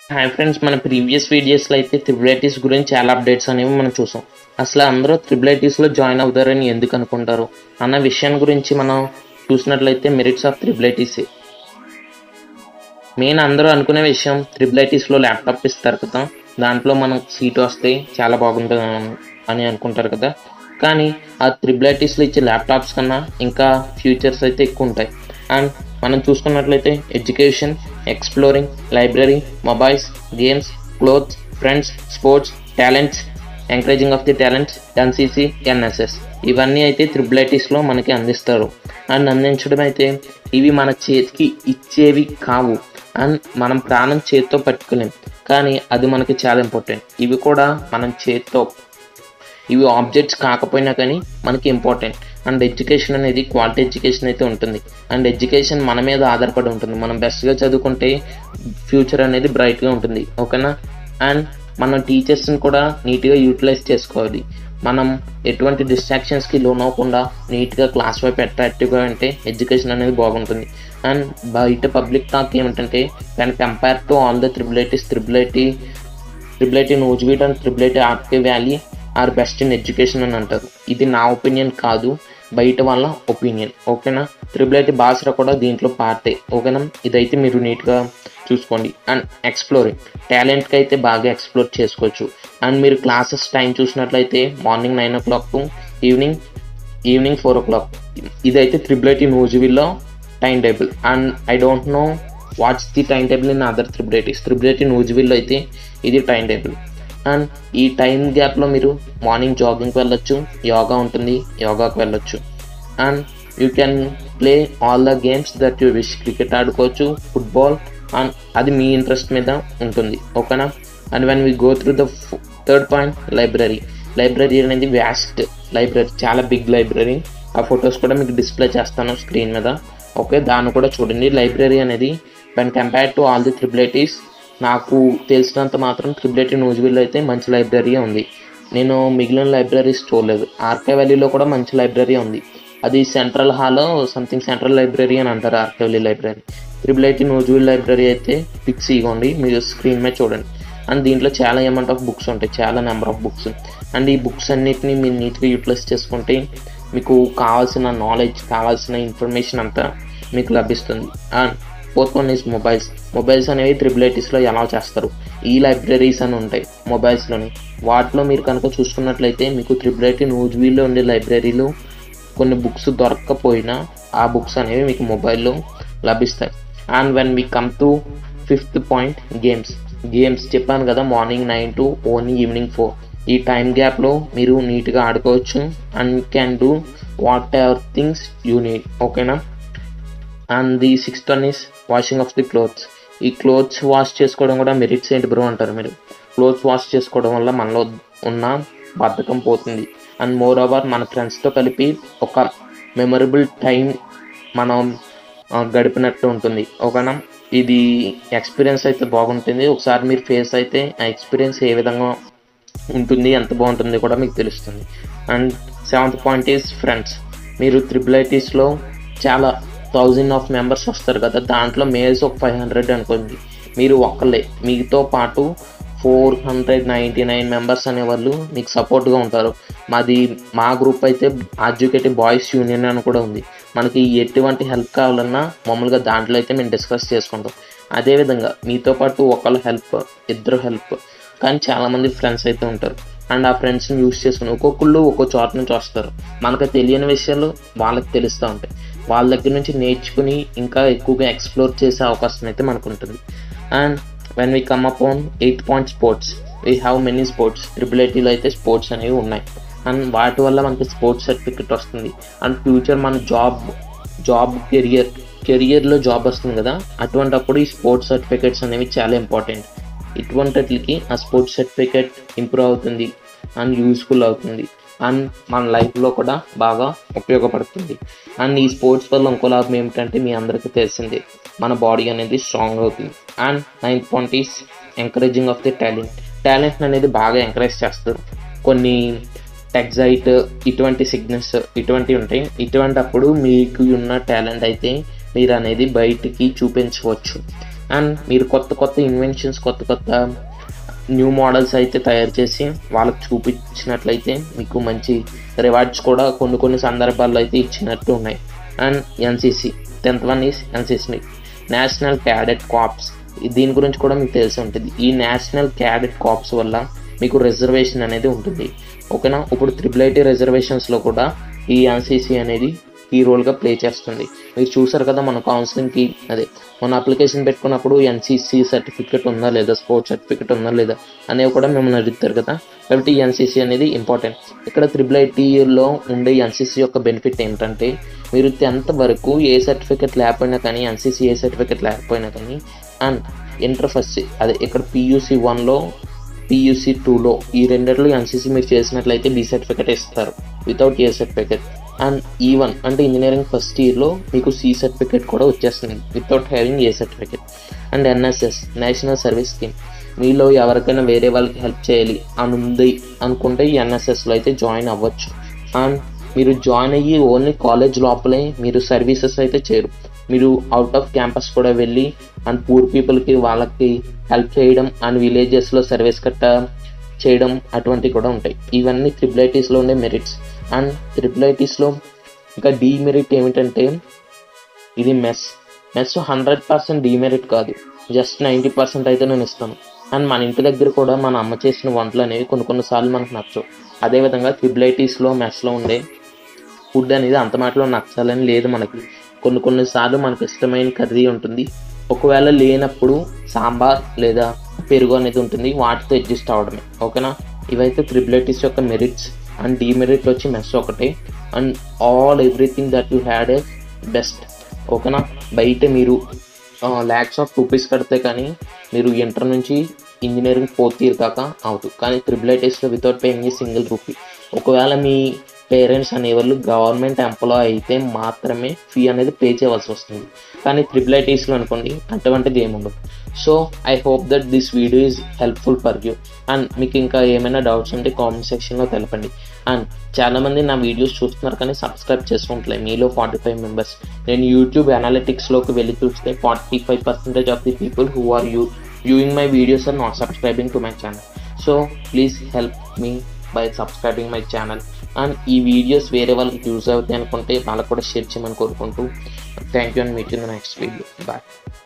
hi friends మన previous వీడియోస్లో అయితే త్రిబులైటీస్ గురించి చాలా అప్డేట్స్ అనేవి మనం చూసాం అసలు అందరూ త్రిబులైటీస్లో జాయిన్ అవుతారని ఎందుకు అనుకుంటారు అన్న విషయాన్ని గురించి మనం చూసినట్లయితే మెరిట్స్ ఆఫ్ త్రిబులైటీస్ మెయిన్ అందరూ అనుకునే విషయం త్రిబులైటీస్లో ల్యాప్టాప్ ఇస్తారు కదా దాంట్లో మనం సీట్ వస్తే చాలా బాగుంటుంది అని అనుకుంటారు కదా కానీ ఆ త్రిబులైటీస్లో ఇచ్చే ల్యాప్టాప్స్ కన్నా ఇంకా ఫ్యూచర్స్ అయితే ఎక్కువ ఉంటాయి అండ్ మనం చూసుకున్నట్లయితే education exploring library mobiles games clothes friends sports talents encouraging of the talents NCC NSS ఇవన్నీ అయితే త్రిబులైటీస్లో మనకి అందిస్తారు అండ్ అందించడం అయితే ఇవి మన చేతికి ఇచ్చేవి కావు అండ్ మనం ప్రాణం చేతితో పట్టుకోలేం కానీ అది మనకి చాలా ఇంపార్టెంట్ ఇవి కూడా మనం చేతితో ఇవి ఆబ్జెక్ట్స్ కాకపోయినా కానీ మనకి ఇంపార్టెంట్ అండ్ ఎడ్యుకేషన్ అనేది క్వాలిటీ ఎడ్యుకేషన్ అయితే ఉంటుంది అండ్ ఎడ్యుకేషన్ మన మీద ఆధారపడి ఉంటుంది మనం బెస్ట్గా చదువుకుంటే ఫ్యూచర్ అనేది బ్రైట్గా ఉంటుంది ఓకేనా అండ్ మనం టీచర్స్ని కూడా నీట్గా యూటిలైజ్ చేసుకోవాలి మనం ఎటువంటి డిస్ట్రాక్షన్స్కి లోన్ అవ్వకుండా నీట్గా క్లాస్ వైపు అట్రాక్టివ్గా అంటే ఎడ్యుకేషన్ అనేది బాగుంటుంది అండ్ బయట పబ్లిక్ టాక్ ఏమిటంటే దాని compare to all the triple ITs triple IT triple IT Nuzvid and triple IT R K Valley are best in education అని అంటారు ఇది నా ఒపీనియన్ కాదు బయట వాళ్ళ ఒపీనియన్ ఓకేనా త్రిబుల్ ఐటీ బాసరా కూడా దీంట్లో పార్టే ఓకేనా ఇదైతే మీరు నీట్గా చూసుకోండి అండ్ ఎక్స్ప్లోరింగ్ టాలెంట్కి అయితే బాగా ఎక్స్ప్లోర్ చేసుకోవచ్చు అండ్ మీరు క్లాసెస్ టైం చూసినట్లయితే morning nine o'clock to evening evening four o'clock ఇదైతే త్రిబుల్ ఐటీ నోజువిల్లో time table and I don't know what's the time table in other triple ITs triple IT నోజువిల్లో అయితే ఇది time table and ఈ time గ్యాప్లో మీరు morning జాగింగ్కి వెళ్ళొచ్చు యోగా ఉంటుంది యోగాకి వెళ్ళొచ్చు and you can play all the games that you wish cricket ఆడుకోవచ్చు ఫుట్బాల్ అండ్ అది మీ ఇంట్రెస్ట్ మీద ఉంటుంది ఓకేనా and when we go through the third point library library అనేది వ్యాస్ట్ లైబ్రరీ చాలా బిగ్ లైబ్రరీ ఆ ఫొటోస్ కూడా మీకు డిస్ప్లే చేస్తాను స్క్రీన్ మీద ఓకే దాన్ని కూడా చూడండి లైబ్రరీ అనేది when compare to all the triple ITs నాకు తెలిసినంత మాత్రం త్రిబులైటీ న్యూజ్విల్లో అయితే మంచి లైబ్రరీ ఉంది నేను మిగిలిన లైబ్రరీస్ చూడలేదు ఆర్కే వ్యాలీలో కూడా మంచి లైబ్రరీ ఉంది అది సెంట్రల్ హాల్లో సంథింగ్ సెంట్రల్ లైబ్రరీ అని అంటారు R K Valley library triple IT Nuzvid library అయితే పిక్స్ ఇవ్వండి మీరు స్క్రీన్ మీద చూడండి అండ్ దీంట్లో చాలా అమౌంట్ ఆఫ్ బుక్స్ ఉంటాయి చాలా నెంబర్ ఆఫ్ బుక్స్ అండ్ ఈ బుక్స్ అన్నిటిని మీరు నీట్గా యూటిలైజ్ చేసుకుంటే మీకు కావాల్సిన నాలెడ్జ్ కావాల్సిన ఇన్ఫర్మేషన్ అంతా మీకు లభిస్తుంది and fourth one is mobiles mobiles అనేవి త్రిబుల్ ఐటీస్లో ఎలా చేస్తారు ఈ లైబ్రరీస్ అని ఉంటాయి మొబైల్స్లోని వాటిలో మీరు కనుక చూసుకున్నట్లయితే మీకు త్రిబుల్ ఐటీ న్యూజ్వీల్లో ఉండే లైబ్రరీలో కొన్ని బుక్స్ దొరక్కపోయినా ఆ బుక్స్ అనేవి మీకు మొబైల్లో లభిస్తాయి and when we come to fifth point games games చెప్పాను కదా morning nine to only evening four ఈ టైం గ్యాప్లో మీరు నీట్గా ఆడుకోవచ్చు and can do whatever things you need ఓకేనా and the sixth one is washing of the clothes ఈ clothes wash చేసుకోవడం కూడా మెరిట్స్ ఏంటి బ్రో అంటారు మీరు క్లోత్స్ వాష్ చేసుకోవడం వల్ల మనలో ఉన్న బద్ధకం పోతుంది అండ్ మోర్ ఓవర్ మన ఫ్రెండ్స్తో కలిపి ఒక మెమరబుల్ టైం మనం గడిపినట్టు ఉంటుంది ఓకేనా ఇది ఎక్స్పీరియన్స్ అయితే బాగుంటుంది ఒకసారి మీరు ఫేస్ అయితే ఆ ఎక్స్పీరియన్స్ ఏ విధంగా ఉంటుంది ఎంత బాగుంటుంది కూడా మీకు తెలుస్తుంది and seventh point is friends మీరు త్రిబుల్ ఐటీస్లో చాలా థౌజండ్ ఆఫ్ మెంబర్స్ వస్తారు కదా దాంట్లో మేల్స్ ఒక ఫైవ్ హండ్రెడ్ అనుకోండి మీరు ఒక్కలే మీతో పాటు four hundred ninety nine members అనేవాళ్ళు మీకు సపోర్ట్గా ఉంటారు మాది మా గ్రూప్ అయితే ఎడ్యుకేటివ్ బాయ్స్ యూనియన్ అని కూడా ఉంది మనకి ఎటువంటి హెల్ప్ కావాలన్నా మామూలుగా దాంట్లో అయితే మేము డిస్కస్ చేసుకుంటాం అదేవిధంగా మీతో పాటు ఒకళ్ళు హెల్ప్ ఇద్దరు హెల్ప్ కానీ చాలామంది ఫ్రెండ్స్ అయితే ఉంటారు అండ్ ఆ ఫ్రెండ్స్ని యూస్ చేసుకుని ఒక్కొక్కళ్ళు ఒక్కో చోట నుంచి వస్తారు మనకు తెలియని విషయాలు వాళ్ళకి తెలుస్తూ ఉంటాయి వాళ్ళ దగ్గర నుంచి నేర్చుకుని ఇంకా ఎక్కువగా ఎక్స్ప్లోర్ చేసే అవకాశం అయితే మనకు ఉంటుంది and when we come up on eighth point sports we have many sports triple ఐటీలో అయితే స్పోర్ట్స్ అనేవి ఉన్నాయి అండ్ వాటి వల్ల మనకి స్పోర్ట్స్ సర్టిఫికెట్ వస్తుంది అండ్ ఫ్యూచర్ మన జాబ్ జాబ్ కెరియర్ కెరియర్లో జాబ్ వస్తుంది కదా అటువంటప్పుడు ఈ స్పోర్ట్స్ సర్టిఫికేట్స్ అనేవి చాలా ఇంపార్టెంట్ ఇటువంటికి ఆ స్పోర్ట్స్ సర్టిఫికేట్ ఇంప్రూవ్ అవుతుంది అండ్ యూస్ఫుల్ అవుతుంది అండ్ మన లైఫ్లో కూడా బాగా ఉపయోగపడుతుంది అండ్ ఈ స్పోర్ట్స్ వల్ల ఇంకో లాభం ఏమిటంటే మీ అందరికీ తెలిసిందే మన బాడీ అనేది స్ట్రాంగ్ అవుతుంది and ninth point is encouraging of the talent talent అనేది బాగా ఎంకరేజ్ చేస్తారు కొన్ని టెక్సైట్ ఇటువంటి సిగ్నల్స్ ఇటువంటివి ఉంటాయి ఇటువంటి అప్పుడు మీకు ఉన్న టాలెంట్ అయితే మీరు అనేది బయటికి చూపించవచ్చు అండ్ మీరు కొత్త కొత్త ఇన్వెన్షన్స్ కొత్త కొత్త న్యూ మోడల్స్ అయితే తయారు చేసి వాళ్ళకి చూపించినట్లయితే మీకు మంచి రివార్డ్స్ కూడా కొన్ని కొన్ని సందర్భాల్లో అయితే ఇచ్చినట్టు ఉన్నాయి and NCC tenth one is NCC national cadet corps దీని గురించి కూడా మీకు తెలిసి ఉంటుంది ఈ నేషనల్ క్యాడెట్ కాప్స్ వల్ల మీకు రిజర్వేషన్ అనేది ఉంటుంది ఓకేనా ఇప్పుడు త్రిబుల్ ఐటీ రిజర్వేషన్స్లో కూడా ఈ ఎన్సీసీ అనేది ఈ రోల్గా ప్లే చేస్తుంది మీరు చూసారు కదా మన కౌన్సిలింగ్కి అదే మన అప్లికేషన్ పెట్టుకున్నప్పుడు ఎన్సీసీ సర్టిఫికేట్ ఉందా లేదా స్పోర్ట్స్ సర్టిఫికేట్ ఉందా లేదా అనేవి కూడా మిమ్మల్ని అడుగుతారు కదా కాబట్టి ఎన్సీసీ అనేది ఇంపార్టెంట్ ఇక్కడ త్రిబుల్ ఐటీలో ఉండే ఎన్సీసీ యొక్క బెనిఫిట్ ఏంటంటే మీరు టెన్త్ వరకు ఏ సర్టిఫికేట్ లేకపోయినా కానీ ఎన్సీసీ ఏ సర్టిఫికేట్ లేకపోయినా కానీ అండ్ ఇంటర్ ఫస్ట్ అదే ఇక్కడ పీయూసీ వన్లో పీయూసీ టూలో ఈ రెండిట్లో ఎన్సీసీ మీరు చేసినట్లయితే బి సర్టిఫికేట్ ఇస్తారు వితౌట్ ఏ సర్టిఫికేట్ అండ్ ఈ వన్ అంటే ఇంజనీరింగ్ ఫస్ట్ ఇయర్లో మీకు సి సర్టిఫికేట్ కూడా వచ్చేస్తుంది without having A certificate and NSS national service scheme మీలో ఎవరికైనా వేరే వాళ్ళకి హెల్ప్ చేయాలి అని ఉంది అనుకుంటే ఈ ఎన్ఎస్ఎస్లో అయితే జాయిన్ అవ్వచ్చు అండ్ మీరు జాయిన్ అయ్యి ఓన్లీ కాలేజ్ లోపలే మీరు సర్వీసెస్ అయితే చేయరు మీరు అవుట్ ఆఫ్ క్యాంపస్ కూడా వెళ్ళి అండ్ పూర్ పీపుల్కి వాళ్ళకి హెల్ప్ చేయడం అండ్ విలేజెస్లో సర్వీస్ కట్ట చేయడం అటువంటివి కూడా ఉంటాయి ఇవన్నీ త్రిబుల్ ఐటీస్లో ఉండే మెరిట్స్ అండ్ త్రిబుల్ ఐటీస్లో ఇంకా డీమెరిట్ ఏమిటంటే ఇది mess mess hundred percent demerit కాదు జస్ట్ నైంటీ పర్సెంట్ అయితే నేను ఇస్తాను అండ్ మన ఇంటి దగ్గర కూడా మన అమ్మ చేసిన వంటలు అనేవి కొన్ని కొన్నిసార్లు మనకు నచ్చవు అదేవిధంగా త్రిబుల్ ఐటీస్లో మెస్లో ఉండే ఫుడ్ అనేది అంత మాటలో నచ్చాలని లేదు మనకి కొన్ని కొన్నిసార్లు మనకు ఇష్టమైన కర్రీ ఉంటుంది ఒకవేళ లేనప్పుడు సాంబార్ లేదా పెరుగు అనేది ఉంటుంది వాటితో అడ్జస్ట్ అవ్వడమే ఓకేనా ఇవైతే త్రిబులైటీస్ యొక్క మెరిట్స్ అండ్ డిమెరిట్ వచ్చి మెస్ ఒకటే and all everything that you had a best ఓకేనా బయట మీరు ల్యాక్స్ ఆఫ్ రూపీస్ కడితే కానీ మీరు ఇంటర్ నుంచి ఇంజనీరింగ్ ఫోర్త్ ఇయర్ దాకా అవుతుంది కానీ త్రిబుల్ ఐటీస్లో వితౌట్ పేయింగ్ సింగిల్ రూపీ ఒకవేళ మీ పేరెంట్స్ అనేవాళ్ళు గవర్నమెంట్ ఎంప్లాయ్ అయితే మాత్రమే ఫీ అనేది పే చేయవలసి వస్తుంది కానీ త్రిబుల్ ఐటీస్లో అనుకోండి అటువంటిది ఏముండదు so I hope that this video is helpful for you and మీకు ఇంకా ఏమైనా డౌట్స్ ఉంటే కామెంట్ సెక్షన్లో తెలపండి అండ్ చాలామంది నా వీడియోస్ చూస్తున్నారు కానీ సబ్స్క్రైబ్ చేసుకుంటలే మీలో ఫార్టీ ఫైవ్ మెంబర్స్ నేను యూట్యూబ్ అనలిటిక్స్లోకి వెళ్ళి చూస్తే forty five percentage of the people who are you viewing my videos are not subscribing to my channel so please help me by subscribing my channel and ఈ videos వేరే వాళ్ళకి use అవుతాయి అనుకుంటే వాళ్ళకు కూడా షేర్ చేయమని కోరుకుంటూ thank you and meet in the next video bye